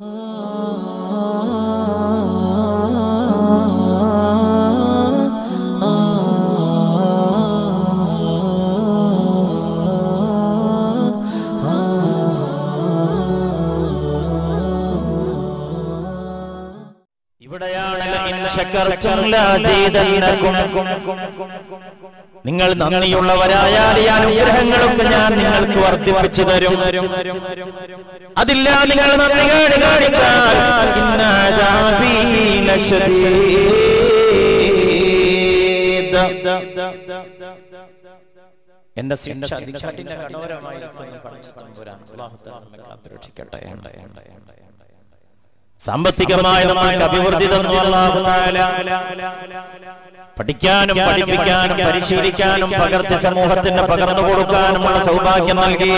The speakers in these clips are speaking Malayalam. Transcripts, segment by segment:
ഇവിടെയാണ് ലഇൻ ശകർതും ലഅസീദന്നകും. നിങ്ങൾ നന്ദിയുള്ളവരായാൽ ഈ അനുഗ്രഹങ്ങളൊക്കെ ഞാൻ നിങ്ങൾക്ക് വർദ്ധിപ്പിച്ചു തരും അതില്ല നിങ്ങൾ നന്ദി കേട് കാണിച്ചാൽ ഇന്ന അദാബീ ലശദീദ്. എന്റെ ശിക്ഷ അതികഠിന കഠോരമായിരിക്കുന്നു പഠിച്ച തമ്പുരാൻ അല്ലാഹു തആല നമ്മെ കാത്തുരക്ഷിക്കട്ടെ സാമ്പത്തികമായി നമ്മൾക്ക് അഭിവൃദ്ധി തന്നു അല്ലാഹു തആല പഠിക്കാനും പഠിപ്പിക്കാനും പരിശീലിക്കാനും പകർത്തി സമൂഹത്തിന് പകർന്നു കൊടുക്കാനുമുള്ള സൗഭാഗ്യം നൽകി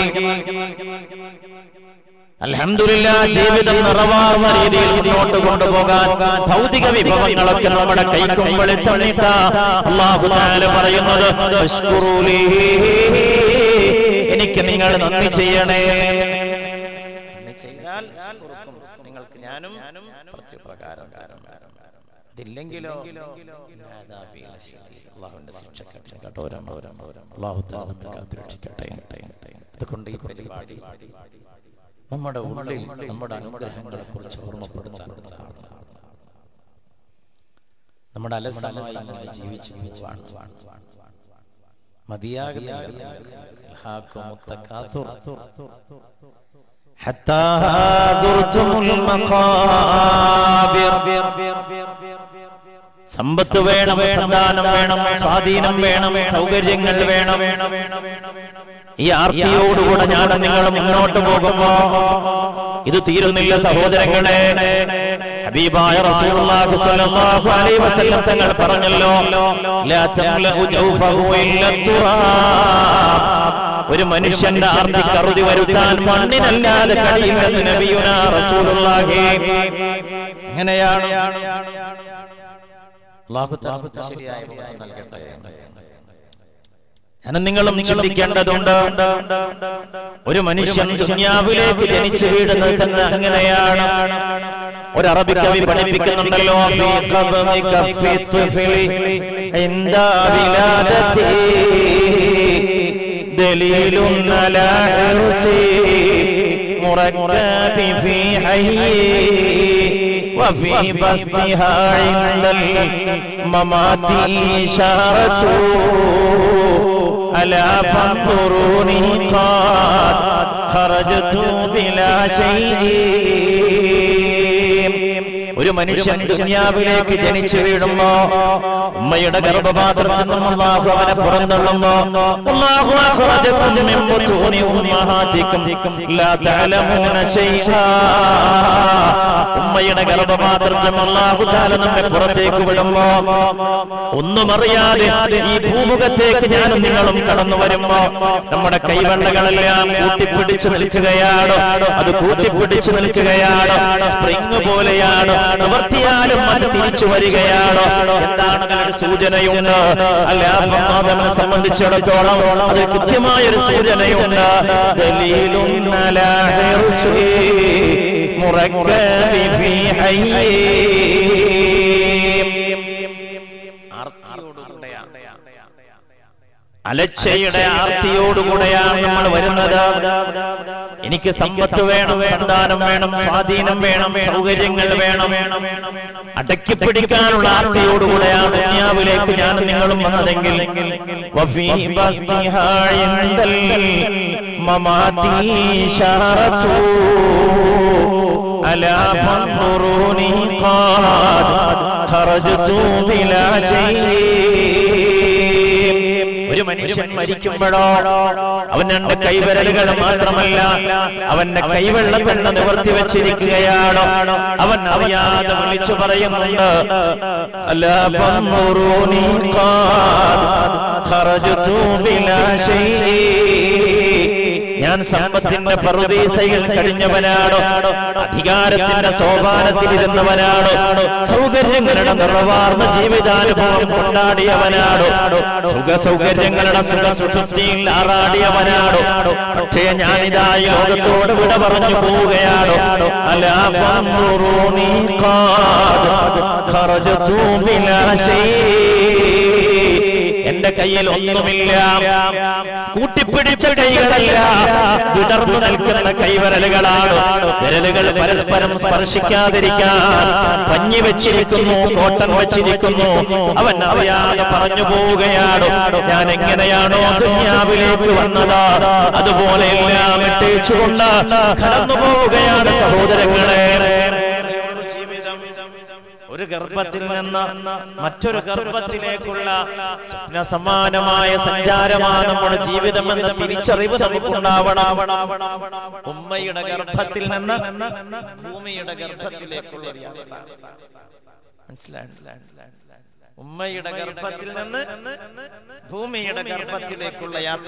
അൽഹംദുലില്ലാ ജീവിതം നിറവാർന്ന രീതിയിൽ മുന്നോട്ട് കൊണ്ടുപോകാൻ ഭൗതിക വിഭവങ്ങളൊക്കെ നമ്മുടെ കൈക്കുമ്പിളിൽ തന്നിത്ത അല്ലാഹു തആല പറയുന്നത് "ഫഷ്കുറൂലീ." എനിക്ക് നിങ്ങൾ നന്ദി ചെയ്യണേ നന്ദി ചെയ്താൽ അഷ്കുറുക്കും. നിങ്ങൾക്ക് ഞാനും പ്രത്യുപകാരം തരും. ഇതില്ലെങ്കിലോ ആദാബി ലശദീദ്. അള്ളാഹുവിന്റെ ശിക്ഷ കഠിന കഠോരമാണ്. അള്ളാഹു തആല നമ്മെ കാത്തുരക്ഷിക്കട്ടെ അതുകൊണ്ട് ഈ പരിപാടി നമ്മുടെ ഉള്ളിൽ നമ്മുടെ അനുഗ്രഹങ്ങളെ കുറിച്ച് ഓർമ്മപ്പെടുത്താനുള്ളതാണ് നമ്മുടെ അലസമായി ഇങ്ങനെ ജീവിച്ചു പോവാണ് മതിയാകുന്നില്ല ഹാക്കും മുത്തക്കാത്തുർ. حتى زرتم المقابر സമ്പത്ത് വേണം സന്താനം വേണം സ്വാധീനം വേണം സൗകര്യങ്ങൾ വേണം ഈ ആർത്തിയോടുകൂടെ ഞാൻ നിങ്ങൾ മുന്നോട്ട് പോകുമ്പോ ഇത് തീരുന്നില്ല സഹോദരങ്ങളെ ഹബീബായ റസൂലുള്ളാഹി സ്വല്ലല്ലാഹു അലൈഹി വസല്ലം തങ്ങൾ പറഞ്ഞല്ലോ ലാ തംലഉ ജൗഫഹു ഇല്ല തുറാബ് ഒരു മനുഷ്യന്റെ ആർത്തി കറുതി വരുത്താൻ മണ്ണിനല്ലാതെ കഴിയില്ലെന്ന് നബിയുന റസൂലുള്ളാഹി അങ്ങനെയാണ് അല്ലാഹു തആല ശരിയായ ബോധം നൽകട്ടെ ഞാൻ നിങ്ങളും ചിന്തിക്കേണ്ടതുണ്ട് ഒരു മനുഷ്യൻ ദുനിയാവിലേക്ക് ജനിച്ചു വീഴുന്നത് തന്നെ അങ്ങനെയാണ് ഒരു അറബി കവി പഠിപ്പിക്കുന്നുണ്ടല്ലോ "ഫീ ഖബ്രി കഫി ത്വഫിലി ഇൻദ വിലാദതി ദലീലുൻ അലാ ഇർസി മുറക്കബി ഫീ ഹയ്യി وفي بسطها عند الممات إشارة ألا فانظروني قد خرجت بلا شيء ഒരു മനുഷ്യൻ ദുനിയാവിലേക്ക് ജനിച്ചു വീഴുമ്പോ ഉമ്മയുടെ ഗർഭപാത്രത്തിൽ നിന്നും അള്ളാഹു അവനെ പുറന്തള്ളുമ്പോ അല്ലാഹു അഖ്റജകും മിൻ ബുതൂനി ഉമ്മഹാതികും ലാ തഅലമൂന ശൈആ ഉമ്മയുടെ ഗർഭപാത്രത്തിൽ അള്ളാഹു താല നമ്മെ പുറത്തേക്ക് വിടുമ്പോ ഒന്നും അറിയാതെ ഈ ഭൂമുഖത്തേക്ക് ഞാനും നിങ്ങളും കടന്നു വരുമ്പോ നമ്മുടെ കൈവെണ്ണകളെല്ലാം കൂട്ടിപ്പിടിച്ചു നിൽക്കുകയാണ് അത് കൂട്ടിപ്പിടിച്ചു നിൽക്കുകയാണ് സ്പ്രിങ് പോലെയാണ് നിവർത്തിയാലും അത് തിരിച്ചു വരികയാണ് എന്താണ് അതിനൊരു സൂചനയുണ്ട് അല്ല പ്രമാദമനെ സംബന്ധിച്ചിടത്തോളം അത് കൃത്യമായൊരു സൂചനയുണ്ട് ദലീലുൻ അലാ ഹിർസി മുറക്കബി ഫീ ഹയ്യി അലച്ചയുടെ ആർത്തിയോടുകൂടെയാണ് നമ്മൾ വരുന്നത് എനിക്ക് സമ്പത്ത് വേണം സന്താനം വേണം സ്വാധീനം വേണം സൗകര്യങ്ങൾ വേണം അടക്കി പിടിക്കാനുള്ള ആർത്തിയോടുകൂടെയാണ് ദുനിയാവിലേക്ക് ഞാൻ നിങ്ങളും വന്നതെങ്കിൽ വഫീ ബസ്തിഹാ ഇൻദൽ മമാതി ശാറത്തു ألا فانظروني قد خرجت بلا شيء ഒരു മനുഷ്യൻ മരിക്കുമ്പോഴോ അവൻ രണ്ട് കൈവിരലുകൾ മാത്രമല്ല അവന്റെ കൈവെള്ളം തന്നെ നിവർത്തി വെച്ചിരിക്കുകയാണ് അവൻ അറിയാതെ വിളിച്ചു പറയുന്നുണ്ട് അലാ ഫൻദുറൂനി ഖാദ് ഖറജ്തു ബിലാ ശൈഇ ഞാൻ സമ്പത്തിന്റെ പറുദീസയിൽ കഴിഞ്ഞവനാണ് അധികാരത്തിന്റെ സോപാനത്തിൽ ഇരുന്നവനാണ് സൗകര്യങ്ങളുടെ നിറവാർന്ന ജീവിതാനുഭവം കൊണ്ടാടിയവനാണ് സുഖ സൗകര്യങ്ങളുടെ സുഖ സുഷുപ്തിയിൽ ആറാടിയവനാണ് പക്ഷേ ഞാനിതായി ലോകത്തോട് വിട പറഞ്ഞു പോവുകയാണ് ألا فانظروني قد خرجت بلا شيء എന്റെ കയ്യിൽ ഒന്നുമില്ല കൂട്ടിപ്പിടിച്ച കൈകളല്ല വിടർന്നു നിൽക്കുന്ന കൈവരലുകളാണ് വിരലുകൾ പരസ്പരം സ്പർശിക്കാതിരിക്കാൻ പഞ്ഞി വെച്ചിരിക്കുന്നു കോട്ടൺ വെച്ചിരിക്കുന്നു അവൻ അറിയാതെ പറഞ്ഞു പോവുകയാണ് ഞാൻ എങ്ങനെയാണോ ദുന്യാവിലേക്ക് വന്നത് അതുപോലെ എല്ലാം ഇട്ടേച്ചുകൊണ്ട് കടന്നു പോവുകയാണ് സഹോദരങ്ങളെ ഒരു ഗർഭത്തിൽ നിന്ന് മറ്റൊരു ഗർഭത്തിലേക്കുള്ള സ്വപ്ന സമാനമായ സഞ്ചാരമാണ് നമ്മുടെ ജീവിതം എന്ന തിരിച്ചറിവ് നമുക്കുണ്ടാവണം ഉമ്മയുടെ ഗർഭത്തിൽ നിന്ന് ഭൂമിയുടെ ഗർഭത്തിലേക്കുള്ള ഒരു യാത്ര മനസ്സിലായി ഉമ്മയുടെ ഗർഭത്തിൽ നിന്ന് ഭൂമിയുടെ ഗർഭത്തിലേക്കുള്ള യാത്ര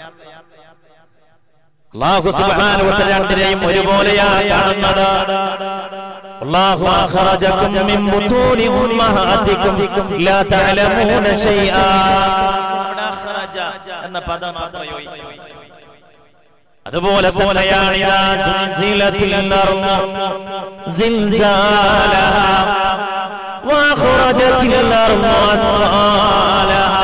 അള്ളാഹു സുബ്ഹാനഹു വ തആല രണ്ടിനെയും ഒരുപോലെയാ കാണുന്നത് അല്ലാഹു അഖറജകും മിൻ ബുതൂനി ഉമ്മഹാതികും ലാ തഅലമൂന ശൈആ അഖറജ എന്ന പദം പ്രയോഗിക്കും അതുപോലെ തന്നെയാണ് ഇതാ സുൽസിലത്തിൽ അർള് സിൽസാലഹ വഅഖറജത്തിൽ അർള് അത്വാലഹ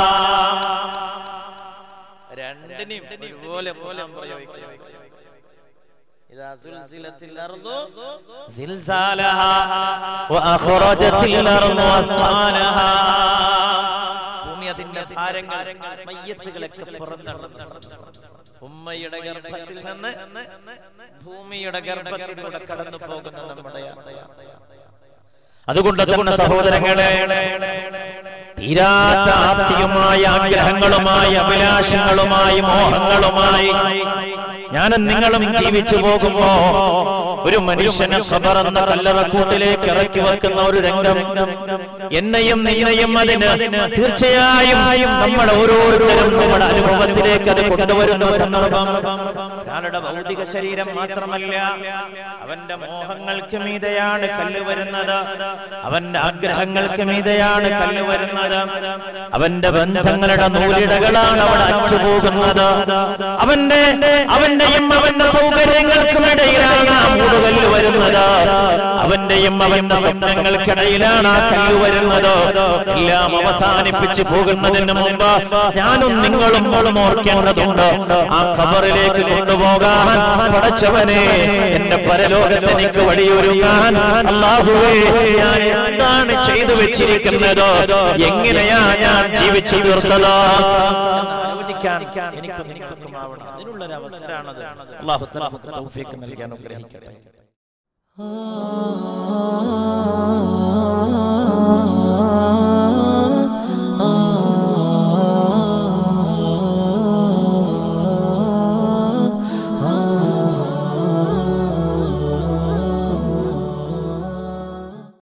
രണ്ടിനെയും ഒരുപോലെ പോലെ പ്രയോഗിക്കും إذا زلزلت الأرض زلزالها وأخرجت الأرض أثقالها ഭൂമി അതിന്റെ ഭാരങ്ങൾ മയ്യത്തുകളൊക്കെ പുറന്തള്ളുന്ന ഉമ്മയുടെ ഗർഭത്തിൽ നിന്ന് ഭൂമിയുടെ ഗർഭത്തിലൂടെ കടന്നു പോകുന്ന നമ്മുടെ യാത്ര അതുകൊണ്ട് തന്നെ സഹോദരങ്ങളെ തീരാത്ത ആപ്തിയുമായ ആഗ്രഹങ്ങളുമായി അഭിലാഷങ്ങളുമായി മോഹങ്ങളുമായി ഞാനും നിങ്ങളും ജീവിച്ചു പോകുമ്പോ ഒരു മനുഷ്യനെ ഖബർ എന്ന കല്ലറക്കൂട്ടിലേക്ക് ഇറക്കി വെക്കുന്ന ഒരു രംഗം എന്നെയും നിന്നെയും അതിന് തീർച്ചയായും നമ്മൾ ഓരോരുത്തരും നമ്മുടെ അനുഭവത്തിലേക്ക് അത് കൊണ്ടുവരുന്ന സന്ദർഭം ഒരാളുടെ ഭൗതിക ശരീരം മാത്രമല്ല അവന്റെ മോഹങ്ങൾക്ക് മീതെയാണ് കല്ല് വരുന്നത് അവന്റെ ആഗ്രഹങ്ങൾക്ക് മീതെയാണ് കല്ല് വരുന്നത് അവന്റെ ബന്ധങ്ങളുടെ നൂലിടകളാണ് അവിടെ അറ്റുപോകുന്നത് അവന്റെ അവന്റെയും അവന്റെ സൗകര്യങ്ങൾക്കും ഇടയിലാണ് ആ മൂടുകല്ല് വരുന്നത് അവന്റെയും അവന്റെ സ്വപ്നങ്ങൾക്കിടയിലാണ് ആ കല്ല് വരുന്നത് എല്ലാം അവസാനിപ്പിച്ചു പോകുന്നതിന് മുമ്പ് ഞാനും നിങ്ങളും മോളും ഓർക്കേണ്ടതുണ്ട് ആ ഖബറിലേക്ക് കൊണ്ടുപോകാൻ പടച്ചവനെ എന്റെ പരലോകത്ത് എനിക്ക് വഴിയൊരുങ്ങാൻ അള്ളാഹുവേ ഞാൻ എന്താണ് ചെയ്തു വെച്ചിരിക്കുന്നത് എങ്ങനെയാ ഞാൻ ജീവിച്ചു തീർത്തത് ആലോചിക്കാൻ എനിക്കും നിങ്ങൾക്കുമാവണം അതിനുള്ള ഒരു അവസരമാണത് അള്ളാഹു തആല നമുക്ക് തൗഫീഖ് നൽകാൻ അനുഗ്രഹിക്കട്ടെ ah